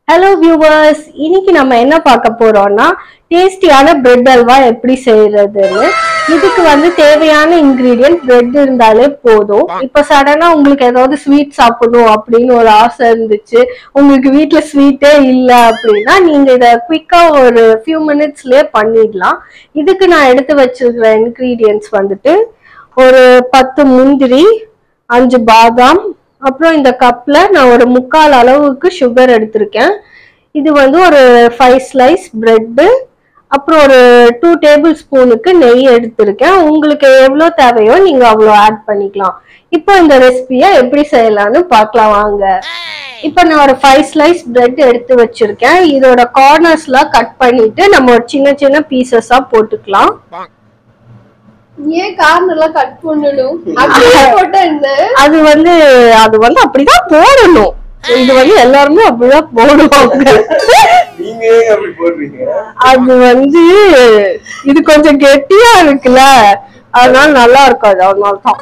Hello viewers இன்னைக்கு நம்ம என்ன பார்க்க போறோம்னா டேஸ்டியான பிரெட் அல்வா எப்படி செய்யறதுன்னு இதுக்கு வந்து தேவையான இன்கிரீடியன்ட் பிரெட் இருந்தாலே போதும் இப்ப சடனா உங்களுக்கு ஏதாவது ஸ்வீட் சாப்பிடணும் அப்படின்னு ஒரு ஆசை இருந்துச்சு உங்களுக்கு வீட்ல ஸ்வீட்டே இல்ல அப்படின்னா நீங்க இத குவிக்கா ஒரு ஃபியூ மினிட்ஸ்லயே பண்ணிடலாம் இதுக்கு நான் எடுத்து வச்சிருக்கிற இன்கிரீடியன்ட்ஸ் வந்துட்டு ஒரு பத்து முந்திரி அஞ்சு பாதாம் அப்புறம் இந்த கப்ல நான் ஒரு முக்கால் அளவுக்கு சுகர் எடுத்திருக்கேன் இது வந்து ஒரு ஃபைவ் ஸ்லைஸ் பிரெட்டு அப்புறம் ஒரு டூ டேபிள் ஸ்பூனுக்கு நெய் எடுத்திருக்கேன் உங்களுக்கு எவ்வளோ தேவையோ நீங்க அவ்வளோ ஆட் பண்ணிக்கலாம் இப்போ இந்த ரெசிபியை எப்படி செய்யலாம்னு பார்க்கலாம் வாங்க இப்போ நான் ஒரு ஃபைவ் ஸ்லைஸ் பிரெட் எடுத்து வச்சிருக்கேன் இதோட கார்னர்ஸ்லாம் கட் பண்ணிட்டு நம்ம ஒரு சின்ன சின்ன பீசஸா போட்டுக்கலாம் ஏன் கார்னர் எல்லாம் கட் பண்ணணும் அப்படியே போட்டா என்ன அது வந்து அது வந்து அப்படிதான் போடணும் இது வந்து எல்லாருமே அப்படிதான் போடுவாங்க நீங்க ஏங்க அப்படி போடுறீங்க அது வந்து இது கொஞ்சம் கெட்டியா இருக்குல்ல அதனால நல்லா இருக்காது அதனால தான்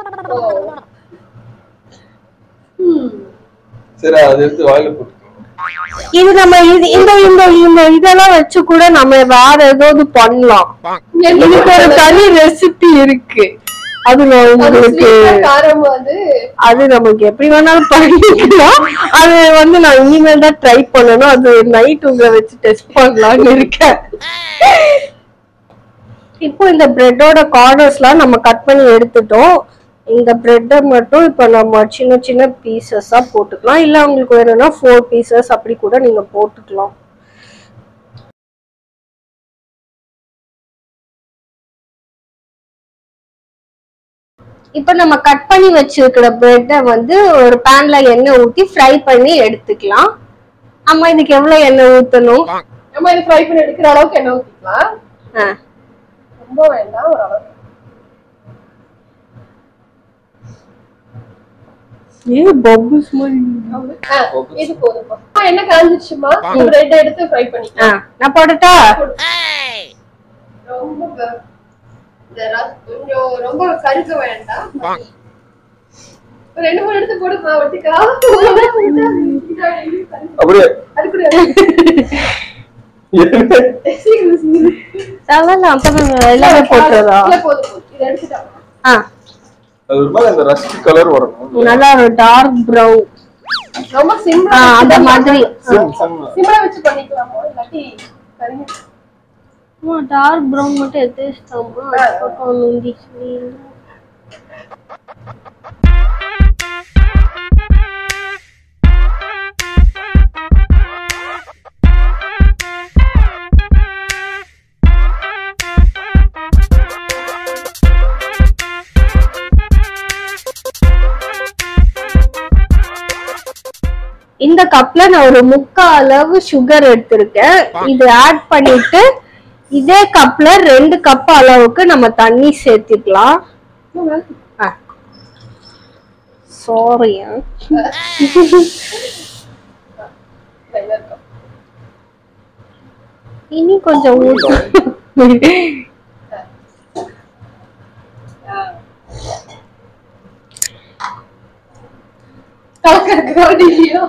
ம். சரி அதை எடுத்து வாயில போட்டுக்கோங்க இது நம்ம இது இந்த இந்த இந்த இதெல்லாம் வச்சு கூட நம்ம வேற ஏதாவது பண்ணலாம் என்ன இதுக்கு ஒரு தனி ரெசிபி இருக்கு அது நான் அது உங்களுக்கு sweet ஆ காரமா அது அது நமக்கு எப்படி வேணாலும் பண்ணிக்கலாம் அது வந்து நான் இனிமேல் தான் ட்ரை பண்ணணும் அது நைட் உங்களை வச்சு டெஸ்ட் பண்ணலாம்னு இருக்கேன் இப்போ இந்த பிரெட்டோட கார்னர்ஸ்லாம் நம்ம கட் பண்ணி எடுத்துட்டோம் இந்த பிரெட்டை மட்டும் இப்போ நம்ம சின்ன சின்ன பீசஸா போட்டுக்கலாம் இல்ல உங்களுக்கு வேணும்னா ஃபோர் பீசஸ் அப்படி கூட நீங்க போட்டுக்கலாம் இப்போ நம்ம கட் பண்ணி வச்சிருக்கிற பிரெட்டை வந்து ஒரு பேன்ல எண்ணெய் ஊத்தி ஃப்ரை பண்ணி எடுத்துக்கலாம் அம்மா இதுக்கு எவ்வளவு எண்ணெய் ஊத்தணும் நம்ம இது ஃப்ரை பண்ணி எடுக்கிற அளவுக்கு என்ன ஊத்திக்கலாம் ஆ, ரொம்ப வேண்டாம் ஒரு அளவு ஏ பபுள்ஸ் மாதிரி ஆ, இது போதுமா ஆ, என்ன காஞ்சிச்சுமா பிரெட் எடுத்து ஃப்ரை பண்ணிக்கலாம் ஆ, நான் போடட்டா ரொம்ப க- இந்த ர- கொஞ்சம் ரொம்ப கருக்க வேண்டாம் ஒரு ரெண்டு மூணு எடுத்து போடுமா ஒட்டிக்கா அப்படியே அது கூட சீக்கிரம் சீக்கிரம் அதெல்லாம் அப்புறம் எல்லாமே போட்டுறதா இல்ல, போதும் போதும் இதை எடுத்துட்டா ஆ அது ஒரு மாதிரி அந்த ரஸ்ட் கலர் வரணும் நல்லா ஒரு டார்க் ப்ரௌன் ரொம்ப சிம்பிளா அந்த மாதிரி சிம், சிம். சிம்பிளா வச்சு பண்ணிக்கலாமோ இல்லாட்டி கருங்கி டார்க் ப்ரௌன் மட்டும் எடுத்து வச்சிட்டோமா பக்கம் நுந்தி சொல்லி இந்த கப்ல நான் ஒரு முக்கா அளவு சுகர் எடுத்திருக்கேன் இது ஆட் பண்ணிட்டு இதே கப்ல ரெண்டு கப் அளவுக்கு நம்ம தண்ணி சேர்த்துக்கலாம் சாரி இனி கொஞ்சம் ஊத்து கலக்கறதுக்காக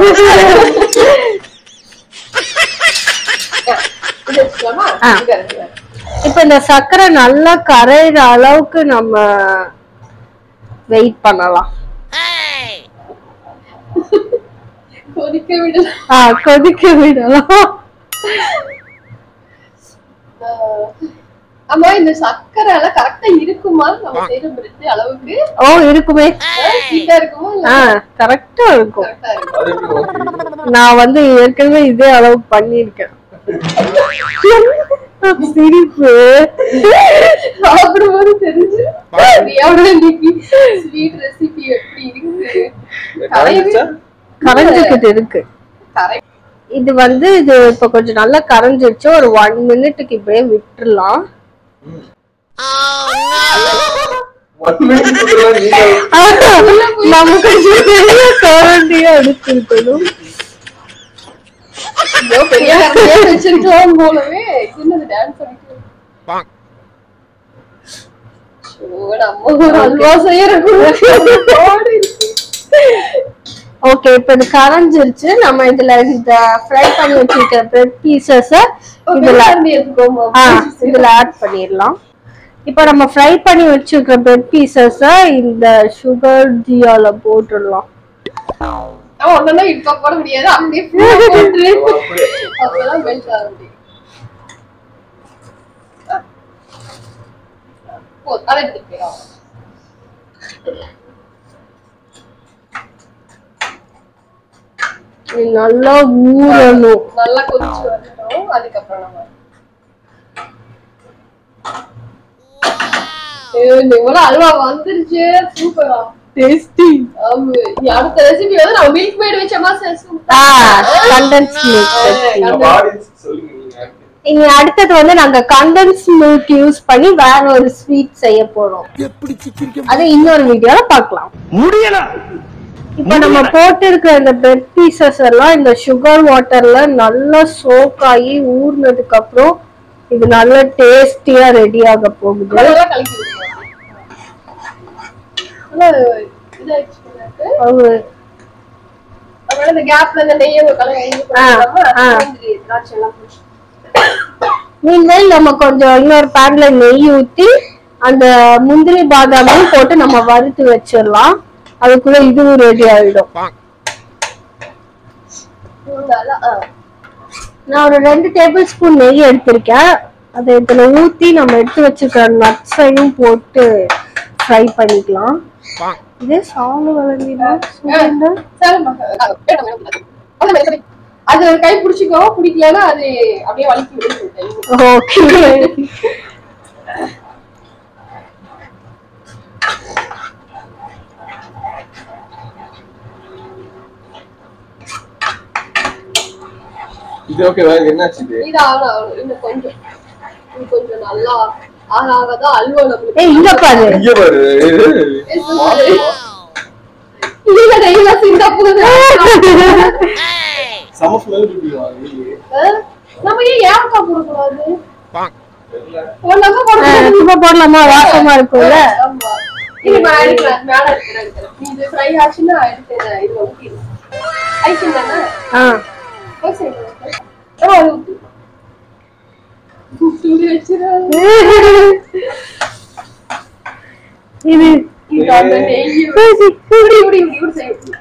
இது வச்சுக்கலாமா ஆ. இங்க இருக்கு. இப்ப இந்த சர்க்கரை நல்லா கரையிற அளவுக்கு நம்ம வெயிட் பண்ணலாம் கொதிக்க விடலாம் ஆ கொதிக்க விடலாம் ஆஹ் ஆமா இந்த சர்க்கரை எல்லாம் கரெக்டா இருக்குமா நம்ம செய்யற பிரெட் அளவுக்கு ஓ இருக்குமே ஸ்வீட்டா இருக்குமா இல்ல ஆ கரெக்டா இருக்கும் கரெக்டா இருக்கும் அது எப்படி ஓகே நான் வந்து ஏற்கனவே இதே அளவுக்கு பண்ணிருக்கேன் சிரிப்பு சாப்பிடும்போது தெரிஞ்சு பிரியாவோட இன்னைக்கு ஸ்வீட் ரெசிபி எப்படி இருக்கு கரைஞ்சிச்சா? கரைஞ்சுக்கிட்டு இருக்கு கரை இது வந்து இது இப்ப கொஞ்சம் நல்லா கரைஞ்சிருச்சு ஒரு ஒன் மினிட்டுக்கு இப்படியே விட்டுறலாம் One minute குள்ள நீங்க நம்ம கொஞ்சம் பெரிய கரண்டியா எடுத்துருக்கணும் ஐயோ பெரிய கரண்டியா வச்சிருக்கலாம் போலவே சின்னது டான்ஸ் பண்ணிக்கலாம் ஐயோ, நம்ம ஒரு அல்வா செய்யற கூட ஓகே இப்ப இது கரைஞ்சிருச்சு நம்ம இதுல இந்த ஃப்ரை பண்ணி வச்சிருக்கிற பிரெட் பீசஸ் இதுல எடுத்துக்கோமா ஆ இதுல ஆட் பண்ணிடலாம் இப்ப நம்ம ஃப்ரை பண்ணி வச்சிருக்கிற பிரெட் பீசஸ் இந்த சுகர் ஜியால போட்டுடலாம் அவன் ஒன்னா இப்ப போட முடியாது அப்படியே full ஆ போட்டுரு அப்பதான் மெல்ட் ஆக முடியும் போ தலை எடுத்துட்டு போயிடும் இது நல்லா ஊறணும் நல்லா கொதிச்சு வரட்டும் அதுக்கப்புறம் நம்ம ஏய், இவ்வளவு அல்வா வந்துருச்சு சூப்பரா டேஸ்டி ஆமா நீ அடுத்த ரெசிபி வந்து நம்ம மில்க் மேட் வச்ச மாதிரி ஆ கண்டென்ஸ் மில்க் நீங்க பாடி சொல்லுங்க நீங்க இனி அடுத்தது வந்து நாங்க கண்டென்ஸ் மில்க் யூஸ் பண்ணி வேற ஒரு ஸ்வீட் செய்ய போறோம் அது இன்னொரு வீடியோல பார்க்கலாம் முடியல இப்ப நம்ம போட்டு இருக்கிற இந்த பிரெட் பீசஸ் எல்லாம் இந்த சுகர் வாட்டர்ல நல்லா சோக் ஆகி ஊர்னதுக்கு அப்புறம் இது நல்ல டேஸ்டியா ரெடி ஆக போகுது நல்லா கலக்கி விட்டுருவாங்க. நல்லா இதாயிடுச்சு போல இருக்கு. அது அப்புறம் இந்த கேப்ல இந்த நெய்யை ஒரு கலர் இது ஆ, பண்ணிடலாமா? ஆ. முந்திரி, திராட்சை எல்லாம் போட்டு. மீன்வேல் நம்ம கொஞ்சம் இன்னொரு பேன்ல நெய் ஊத்தி அந்த முந்திரி பாதாமையும் போட்டு நம்ம வறுத்து வச்சிடலாம் அதுக்குள்ள இதுவும் ரெடி ஆயிடும் நல்லா, ஆ. நான் ஒரு ரெண்டு டேபிள் ஸ்பூன் நெய் எடுத்திருக்கேன் அதை இதுல ஊத்தி நம்ம எடுத்து வச்சிருக்கிற நட்ஸையும் போட்டு ஃப்ரை பண்ணிக்கலாம் இதே சாலு வளர்ந்தீங்கன்னா சூழ்ந்து சரிம்மா. ஆ, வேண்டாம், வேண்டாம், வேண்டாம். அவ்வளவுதான், சரி. அது ஒரு கை பிடிச்சிக்கோ பிடிக்கலன்னா அது அப்படியே வலிக்கி விடுங்க ஓகே இது ஓகேவா இது என்னாச்சு இது இது ஆகணும் ஆகணும் இன்னும் கொஞ்சம் இன்னும் கொஞ்சம் நல்லா ஆக ஆகதான் அல்வா நம்மளுக்கு ஏய் இங்க பாரு இங்க பாரு இல்ல நெய்ல சிந்தா போகுது சம ஸ்மெல் இருக்குவா நீங்க ஆ? நம்ம ஏன் ஏலக்காய் போடக்கூடாது தெரியல ஒன்னாக்கா ஆ, போடக்கூடாது சும்மா போடலாமா வாசமா இருக்கும்ல ஆமா. இது நான் எடுக்கிறேன், மேல எடுக்கிறேன், எடுக்கிறேன். நீ இது fry ஆச்சுன்னா எடுத்து இதுல ஊத்திடு. ஐஸ்கிரீம் தானே? ஆ ஓ, சரி, ஓகே. ஆ, அது ஊத்து. சூடு வச்சிடாத. இது இது அந்த நெய் இப்படி, இப்படி, இப்படி, இப்படி செய்யணும்.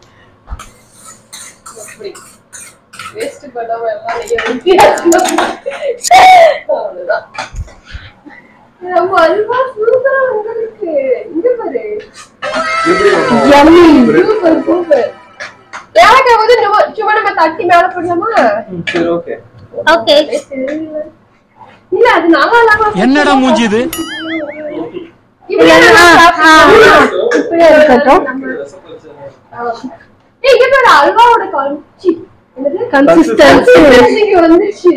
அப்படி. Waste பண்ணாம எல்லாம் நெய்யை ஊத்தியாச்சுன்னா. அவ்வளவுதான். நம்ம அல்வா சூப்பரா வந்திருக்கு. இங்க பாரு எப்படி இருக்கும்? Yummy. சூப்பர் சூப்பர் ஏலக்காய் வந்து நம்ம சும்மா நம்ம தட்டி மேல போடலாமா ம், சரி ஓகே ஓகே இல்ல அது நல்லா இல்லாம என்னடா மூஞ்சி இது இப்படியே நம்ம சாப்பிடலாம். இப்படியே இருக்கட்டும் ஏய், இங்க பாரு அல்வாவோட காஞ்சி என்னது கன்சிஸ்டன்சி கன்சிஸ்டன்சிக்கு வந்துச்சு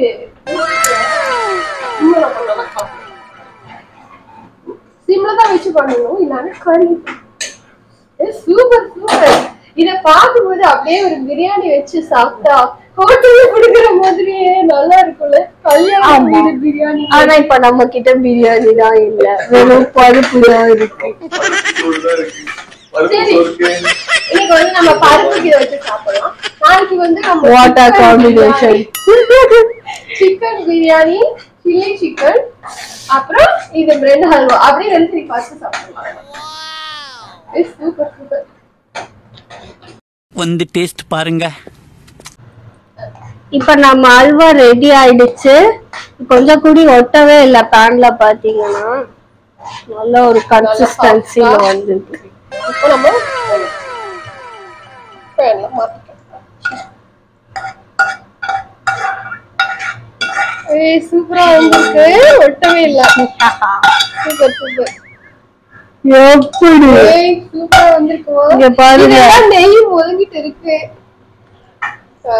சிம்ல தான் வச்சு பண்ணணும் இல்லன்னா கறி சூப்பர் சூப்பர் இத பாக்கும்போது அப்படியே ஒரு பிரியாணி வச்சு சாப்பிட்டா ஹோட்டல்ல குடுக்குற மாதிரியே நல்லா இருக்கும்ல கல்யாணம் ஆமா. வீடு பிரியாணி ஆனா இப்ப நம்ம கிட்ட பிரியாணி தான் இல்ல வெறும் பருப்பு தான் இருக்கு சூடுதான் இருக்கு பருப்பு சரி. சோறுக்கு இன்னைக்கு வந்து நம்ம பருப்பு கீரை வச்சு சாப்பிடலாம் நாளைக்கு வந்து நம்ம water combination chicken biryani chilli chicken அப்புறம் இது பிரெட் ஹல்வா அப்படியே ரெண்டு த்ரீ பார்த்து சாப்பிடலாம் சூப்பர் சூப்பர் வந்து டேஸ்ட் பாருங்க இப்ப நம்ம அல்வா ரெடி ஆயிடுச்சு கொஞ்சம் கூடி ஒட்டவே இல்ல பேன்ல பாத்தீங்கன்னா நல்ல ஒரு கன்சிஸ்டன்சில வந்துருக்கு இப்போ நம்ம பேன்ல மாத்திக்கலாம் ஏய் சூப்பரா வந்திருக்கு ஒட்டவே இல்ல சூப்பர் சூப்பர் எப்படி ஏய் சூப்பரா வந்திருக்குமா இங்க பாருங்க. இதெல்லாம் நெய் ஒதுங்கிட்டு இருக்கு ஆ.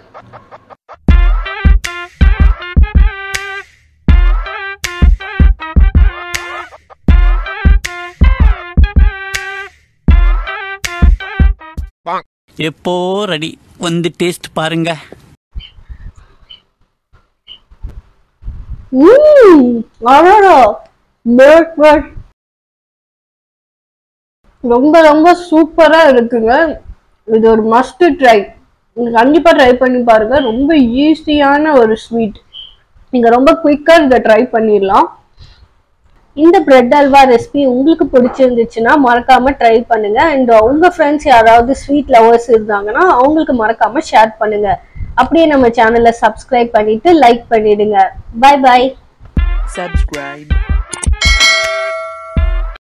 எப்போ ரெடி வந்து டேஸ்ட் பாருங்க ம் அடடா பேக் பேக் ரொம்ப ரொம்ப சூப்பரா இருக்குங்க இது ஒரு மஸ்ட் ட்ரை நீங்க கண்டிப்பா ட்ரை பண்ணி பாருங்க ரொம்ப ஈஸியான ஒரு ஸ்வீட் நீங்க ரொம்ப குயிக்கா இதை ட்ரை பண்ணிடலாம் இந்த பிரெட் அல்வா ரெசிபி உங்களுக்கு பிடிச்சிருந்துச்சுன்னா மறக்காம ட்ரை பண்ணுங்க அண்ட் உங்க ஃப்ரெண்ட்ஸ் யாராவது ஸ்வீட் லவர்ஸ் இருந்தாங்கன்னா அவங்களுக்கு மறக்காம ஷேர் பண்ணுங்க அப்படியே நம்ம சேனலை சப்ஸ்கிரைப் பண்ணிட்டு லைக் பண்ணிடுங்க பை பை subscribe